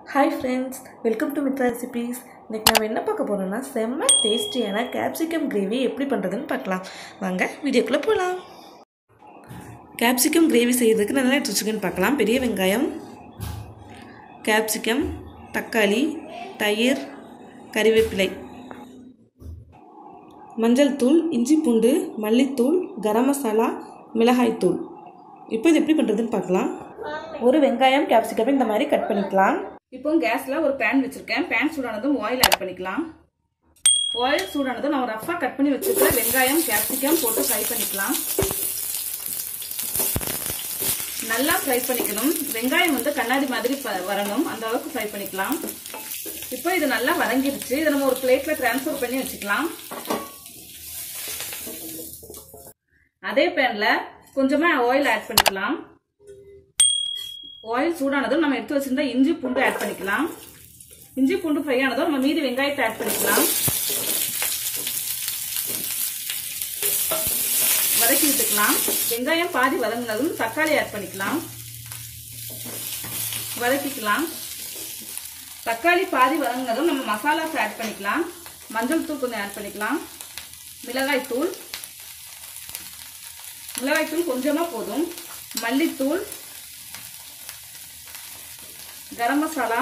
hi friends welcome to Mitra recipes இன்றைக்கி நம்ம என்ன பார்க்க போகிறோம்னா செம்ம டேஸ்டியான கேப்சிகம் கிரேவி எப்படி பண்ணுறதுன்னு பார்க்கலாம் வாங்க வீடியோக்குள்ளே போகலாம் கேப்சிகம் கிரேவி செய்கிறதுக்கு நல்லா எடுத்து வச்சுக்கன்னு பார்க்கலாம் பெரிய வெங்காயம் கேப்சிகம் தக்காளி தயிர் கறிவேப்பிலை மஞ்சள் தூள் இஞ்சி பூண்டு மல்லித்தூள் கரம் மசாலா மிளகாய் தூள் இப்போ இது எப்படி பண்ணுறதுன்னு பார்க்கலாம் ஒரு வெங்காயம் கேப்சிகம் இந்த மாதிரி கட் பண்ணிக்கலாம் இப்போ கேஸ்ல ஒரு பேன் வச்சிருக்கேன் பேன் சூடானதும் ஆயில் ஆட் பண்ணிக்கலாம் ஆயில் சூடானதும் நம்ம ரஃபா கட் பண்ணி வச்சிருக்கிற வெங்காயம் கேப்சிகம் போட்டு ஃப்ரை பண்ணிக்கலாம் நல்லா ஃப்ரை பண்ணிக்கணும் வெங்காயம் வந்து கண்ணாடி மாதிரி வரணும் அந்த அளவுக்கு ஃப்ரை பண்ணிக்கலாம் இப்போ இது நல்லா வதங்கிருச்சு இதை நம்ம ஒரு பிளேட்ல டிரான்ஸ்ஃபர் பண்ணி வச்சுக்கலாம் அதே பேன்ல கொஞ்சமா ஆயில் ஆட் பண்ணிக்கலாம் ஆயில் சூடானதும் நம்ம எடுத்து வச்சிருந்தா இஞ்சி பூண்டு ஆட் பண்ணிக்கலாம் இஞ்சி பூண்டு ஃப்ரை ஆனதும் நம்ம மீதி வெங்காயத்தை ஆட் பண்ணிக்கலாம் வதக்கி விட்டுக்கலாம் வெங்காயம் பாதி வதங்கினதும் தக்காளி ஆட் பண்ணிக்கலாம் வதக்கிக்கலாம் தக்காளி பாதி வதங்கினதும் நம்ம மசாலாஸ் ஆட் பண்ணிக்கலாம் மஞ்சள் தூள் கொஞ்சம் ஆட் பண்ணிக்கலாம் மிளகாய் தூள் மிளகாய் தூள் கொஞ்சமாக போதும் மல்லித்தூள் கரம் மசாலா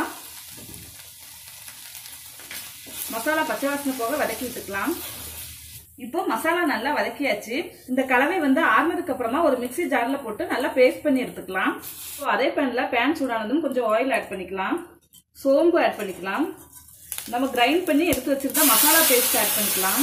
மசாலா பச்சை வாசனை போக வதக்கி விட்டுக்கலாம் இப்போ மசாலா நல்லா வதக்கியாச்சு இந்த கலவை வந்து ஆறுனதுக்கு அப்புறமா ஒரு மிக்சி ஜார்ல போட்டு நல்லா பேஸ்ட் பண்ணி எடுத்துக்கலாம் இப்போ அதே பேன்ல பேன் சூடானதும் கொஞ்சம் ஆயில் ஆட் பண்ணிக்கலாம் சோம்பு ஆட் பண்ணிக்கலாம் நம்ம கிரைண்ட் பண்ணி எடுத்து வச்சிருந்தா மசாலா பேஸ்ட் ஆட் பண்ணிக்கலாம்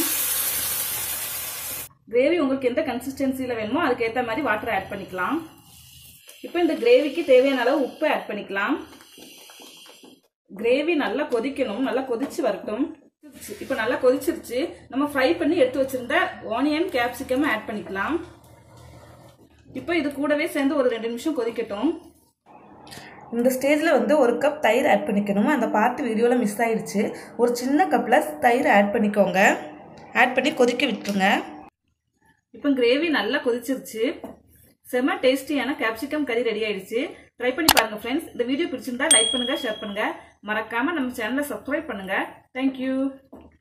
கிரேவி உங்களுக்கு எந்த கன்சிஸ்டன்சியில் வேணுமோ அதுக்கு ஏற்ற மாதிரி வாட்டர் ஆட் பண்ணிக்கலாம் இப்போ இந்த கிரேவிக்கு தேவையான அளவு உப்பு ஆட் பண்ணிக்கலாம் கிரேவி நல்லா கொதிக்கணும் நல்லா கொதிச்சு வரட்டும் இப்போ நல்லா கொதிச்சிருச்சு நம்ம ஃப்ரை பண்ணி எடுத்து வச்சிருந்த ஆனியன் கேப்சிகம் ஆட் பண்ணிக்கலாம் இப்போ இது கூடவே சேர்ந்து ஒரு ரெண்டு நிமிஷம் கொதிக்கட்டும் இந்த ஸ்டேஜில் வந்து ஒரு கப் தயிர் ஆட் பண்ணிக்கணும் அந்த பார்ட் வீடியோவில் மிஸ் ஆயிடுச்சு ஒரு சின்ன கப்பில் தயிர் ஆட் பண்ணிக்கோங்க ஆட் பண்ணி கொதிக்க விட்டுருங்க இப்போ கிரேவி நல்லா கொதிச்சிருச்சு செம்ம டேஸ்டியான கேப்சிகம் கறி ரெடி ஆயிடுச்சு ட்ரை பண்ணி பாருங்க ஃப்ரெண்ட்ஸ் இந்த வீடியோ பிடிச்சிருந்தா லைக் பண்ணுங்க ஷேர் பண்ணுங்க மறக்காம நம்ம சேனலை சப்ஸ்கிரைப் பண்ணுங்க தேங்க்யூ